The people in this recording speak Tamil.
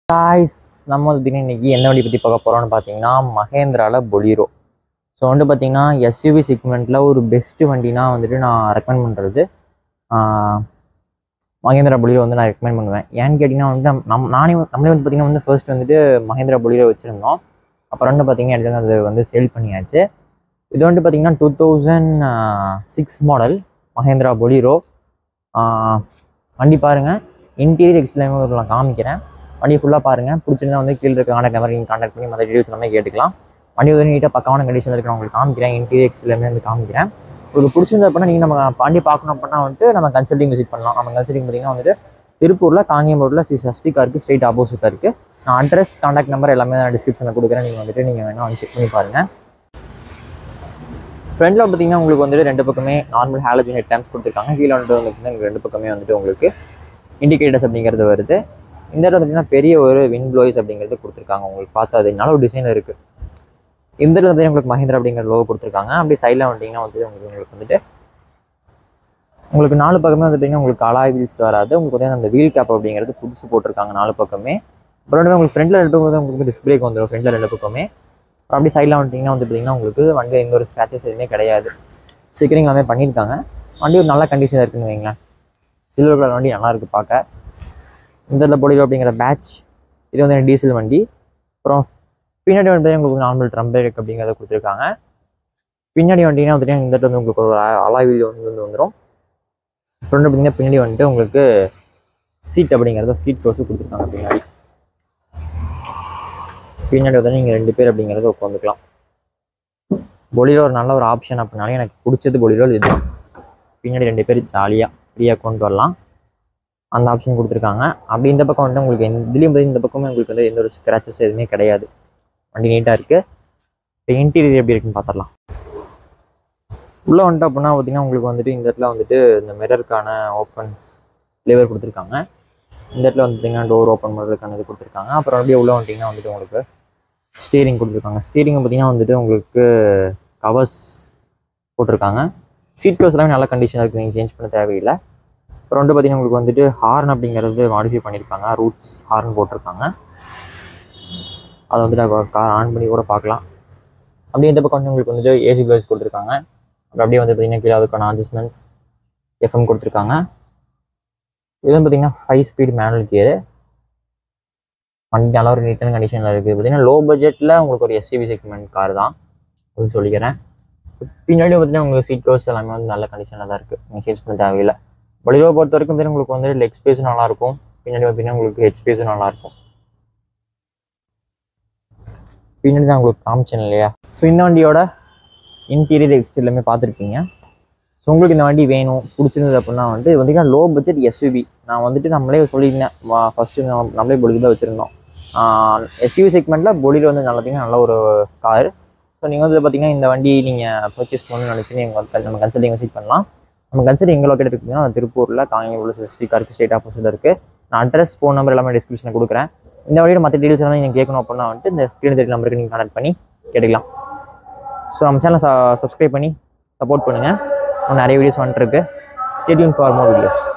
காய்ஸ் நம்ம வந்து திடீர்னு இன்னைக்கு என்ன வண்டி பற்றி பார்க்க போகிறோம்னு பார்த்தீங்கன்னா மகேந்திராவில் பொலீரோ ஸோ வந்து பார்த்தீங்கன்னா எஸ்யூவி செக்மெண்ட்டில் ஒரு பெஸ்ட்டு வண்டினா வந்துட்டு நான் ரெக்கமெண்ட் பண்ணுறது மகேந்திரா பொலீரோ வந்து நான் ரெக்கமெண்ட் பண்ணுவேன் ஏன்னு கேட்டிங்கன்னா வந்து நம் நம் நானே வந்து- நம்மளே வந்து பார்த்தீங்கன்னா வந்து ஃபர்ஸ்ட் வந்துட்டு மகேந்திரா பொலீரோ வச்சுருந்தோம் அப்புறம் வந்து பார்த்தீங்கன்னா எடுத்து அது வந்து சேல் பண்ணியாச்சு இது வந்து பார்த்தீங்கன்னா two thousand six model Mahindra Bolero வண்டி பாருங்கள் இன்டீரியர் எக்ஸ்பிளைன் நான் காமிக்கிறேன் வண்டி ஃபுல்லாக பாருங்கள் பிடிச்சிருந்தா வந்து கீழே இருக்க கான்டாக்ட் நம்பர் நீங்கள் கான்டாக்ட் பண்ணி மற்ற டீடைல்ஸ் எல்லாமே கேட்டுக்கலாம் வண்டி வந்து நீட்டாக பக்கமான கண்டிஷனில் இருக்கு நான் உங்களுக்கு காமிக்கிறேன் இன்டீரியர் எல்லாமே வந்து காமிக்கிறேன் உங்களுக்கு பிடிச்சிருந்தா அப்படின்னா நீங்கள் நம்ம வண்டி பார்க்கணும் அப்படின்னா வந்துட்டு நம்ம கன்சல்டிங் விசிட் பண்ணலாம் நம்ம கன்சல்டிங் பார்த்தீங்கன்னா வந்துட்டு திருப்பூரில் காங்கேயம் ரோட்டில் ஸ்ரீ சஷ்டிகா இருக்குது ஸ்ட்ரெயிட் ஆப்போசிட்டாக இருக்குது நான் அட்ரஸ் கான்டாக்ட் நம்பர் எல்லாமே நான் டிஸ்கிரிப்ஷனில் கொடுக்குறேன் நீங்கள் வந்துட்டு நீங்கள் வேணால் வந்து செக் பண்ணி பாருங்கள் ஃப்ரண்ட்டில் பார்த்தீங்கன்னா உங்களுக்கு வந்துட்டு ரெண்டு பக்கமே நார்மல் ஹாலஜன் ஹெட் டைம்ஸ் கொடுத்துருக்காங்க கீழே வந்துட்டு வந்து பார்த்தீங்கன்னா ரெண்டு பக்கமே வந்துட்டு உங்களுக்கு இண்டிகேட்டர்ஸ் அப்படிங்கிறது வருது இந்த இடத்துல பார்த்தீங்கன்னா பெரிய ஒரு வின் ப்ளோய்ஸ் அப்படிங்கிறது கொடுத்துருக்காங்க உங்களுக்கு பார்த்தா அது நல்ல ஒரு டிசைன் இருக்குது இந்த இடத்துல வந்து உங்களுக்கு மஹிந்திரா அப்படிங்கிற லோகோ கொடுத்துருக்காங்க அப்படி சைடில் வந்துட்டிங்கன்னா வந்துட்டு உங்களுக்கு உங்களுக்கு வந்துட்டு உங்களுக்கு நாலு பக்கமே வந்துட்டிங்கன்னா உங்களுக்கு அலாய் வீல்ஸ் வராது உங்களுக்கு வந்து அந்த வீல் கேப் அப்படிங்கிறது புதுசு போட்டிருக்காங்க நாலு பக்கமே அப்புறம் வந்து உங்களுக்கு ஃப்ரண்ட்டில் ரெண்டு பக்கம் உங்களுக்கு டிஸ்க் பிரேக் வந்துடும் ஃப்ரண்ட்டில் ரெண்டு பக்கமே அப்புறம் அப்படியே சைடில் வந்துட்டிங்கன்னா வந்து பார்த்தீங்கன்னா உங்களுக்கு வண்டி எந்த ஒரு ஸ்க்ராச்சஸ் எதுவுமே கிடையாது ஸ்டிக்கரிங் எல்லாமே பண்ணியிருக்காங்க வண்டி ஒரு நல்ல கண்டிஷன் இருக்குன்னு வைங்களேன் சில்வர் கலர் வண்டி நல்லா இருக்குது பார்க்க இந்த இடத்துல பொலிரோ அப்படிங்கிற பேட்ச் இது வந்து டீசல் வண்டி அப்புறம் பின்னாடி வந்து உங்களுக்கு நார்மல் ட்ரம் பிரேக் அப்படிங்கிறத கொடுத்துருக்காங்க பின்னாடி வண்டினா வந்துட்டு இந்த இடத்துல வந்து உங்களுக்கு ஒரு அலாய் வீல் வந்து வந்து வந்துடும் அப்புறம் வந்து பார்த்தீங்கன்னா பின்னாடி வந்துட்டு உங்களுக்கு சீட் அப்படிங்கிறத சீட் கோர்ஸு கொடுத்துருக்காங்க பின்னாடி பின்னாடி வந்து நீங்கள் ரெண்டு பேர் அப்படிங்கிறத உட்காந்துக்கலாம் பொலிரோ ஒரு நல்ல ஒரு ஆப்ஷன் அப்படின்னாலே எனக்கு பிடிச்சது பொலிரோ இதுதான் பின்னாடி ரெண்டு பேர் ஜாலியாக ஃப்ரீயாக கொண்டு வரலாம் அந்த ஆப்ஷன் கொடுத்துருக்காங்க அப்படி இந்த பக்கம் வந்து உங்களுக்கு எந்த- இதுலேயும் வந்து இந்த பக்கமே உங்களுக்கு வந்து எந்த ஒரு ஸ்க்ராச்சஸ் எதுவுமே கிடையாது வண்டி நீட்டாக இருக்குது இப்போ இன்டீரியர் எப்படி இருக்குன்னு பார்த்துடலாம் உள்ளே வந்துட்டு அப்படின்னா பார்த்தீங்கன்னா உங்களுக்கு வந்துட்டு இந்த இடத்துல வந்துட்டு இந்த மிரருக்கான ஓப்பன் லிவர் கொடுத்துருக்காங்க இந்த இடத்துல வந்து பார்த்தீங்கன்னா டோர் ஓப்பன் பண்ணுறதுக்கான இது கொடுத்துருக்காங்க அப்புறம் அப்படியே உள்ளே வந்துட்டிங்கன்னா வந்துட்டு உங்களுக்கு ஸ்டீரிங் கொடுத்துருக்காங்க ஸ்டீரிங் பார்த்தீங்கன்னா வந்துட்டு உங்களுக்கு கவர்ஸ் போட்டிருக்காங்க சீட் கவர்ஸ் எல்லாமே நல்ல கண்டிஷனாக இருக்குது நீங்கள் சேஞ்ச் பண்ண தேவையில்லை அப்புறம் வந்து பார்த்தீங்கன்னா உங்களுக்கு வந்துட்டு ஹார்ன் அப்படிங்கிறது மாடிஃபை பண்ணியிருக்காங்க ரூட்ஸ் ஹார்ன் போட்டிருக்காங்க அதை வந்துட்டு கார் ஆன் பண்ணி கூட பார்க்கலாம் அப்படியே இந்த பக்கம் வந்து உங்களுக்கு வந்துட்டு ஏசி ப்ளஸ் கொடுத்துருக்காங்க அப்புறம் அப்படியே வந்து பார்த்தீங்கன்னா கீழே அதுக்கான அட்ஜஸ்ட்மெண்ட்ஸ் எஃப்எம் கொடுத்துருக்காங்க இது வந்து பார்த்தீங்கன்னா ஃபைவ் ஸ்பீட் மேனுவல் கியர் வண்டி நல்ல ஒரு நீட்டான கண்டிஷனில் இருக்குது பார்த்தீங்கன்னா லோ பட்ஜெட்டில் உங்களுக்கு ஒரு எஸ்சிவி செக்மெண்ட் கார் தான் அப்படின்னு சொல்லிக்கிறேன் பின்னாடி பார்த்தீங்கன்னா உங்களுக்கு சீட் கவர்ஸ் எல்லாமே வந்து நல்ல கண்டிஷனில் தான் இருக்குது நீங்கள் சேஞ்ச் பண்ண தேவையில்லை பொலிரோ பொறுத்த வரைக்கும் பார்த்தீங்கன்னா உங்களுக்கு வந்து லெக் ஸ்பேஸும் நல்லாயிருக்கும் பின்னாடி பார்த்தீங்கன்னா உங்களுக்கு ஹெட் ஸ்பேஸும் நல்லாயிருக்கும் பின்னாடி தான் உங்களுக்கு காமிச்சேன் இல்லையா ஸோ இந்த வண்டியோட இன்டீரியர் எக்ஸ்ட் எல்லாமே பார்த்துருப்பீங்க ஸோ உங்களுக்கு இந்த வண்டி வேணும் பிடிச்சிருந்தது அப்படின்னா வந்து இது பார்த்தீங்கன்னா லோ பட்ஜெட் எஸ்யூவி நான் வந்துட்டு நம்மளே சொல்லியிருந்தேன் ஃபஸ்ட்டு நம்மளே பொலிக்கு தான் வச்சுருந்தோம் எஸ்யூவி செக்மெண்ட்டில் பொலியில் வந்து நல்லதுங்க நல்ல ஒரு கார் ஸோ நீங்கள் வந்து பார்த்தீங்கன்னா இந்த வண்டி நீங்கள் பர்ச்சேஸ் பண்ணணும்னு நினச்சி நீங்கள் நம்ம கன்சல்டிங் விசிட் பண்ணலாம் நம்ம கன்சல்டிங் எங்கே லொக்கேட் இருக்குன்னா திருப்பூரில் காங்கேயம் உள்ள ஸ்ரீகாருக்கு ஸ்டேட் ஆப்போசிட் இருக்குது நான் அட்ரஸ் ஃபோன் நம்பர் எல்லாமே டிஸ்கிரிப்ஷனில் கொடுக்குறேன் இந்த வழியில் மற்ற டீடைல்ஸ் எல்லாம் நீங்கள் கேட்கணும் அப்படின்னா வந்துட்டு இந்த ஸ்க்ரீன் தெரிய நம்பருக்கு நீங்கள் கான்டாக்ட் பண்ணி கேட்டுக்கலாம் ஸோ நம்ம சேனலை சப்ஸ்கிரைப் பண்ணி சப்போர்ட் பண்ணுங்கள் இன்னும் நிறைய வீடியோஸ் வந்துட்டுருக்கு ஸ்டேடியம் ஃபார் மோர் வீடியோஸ்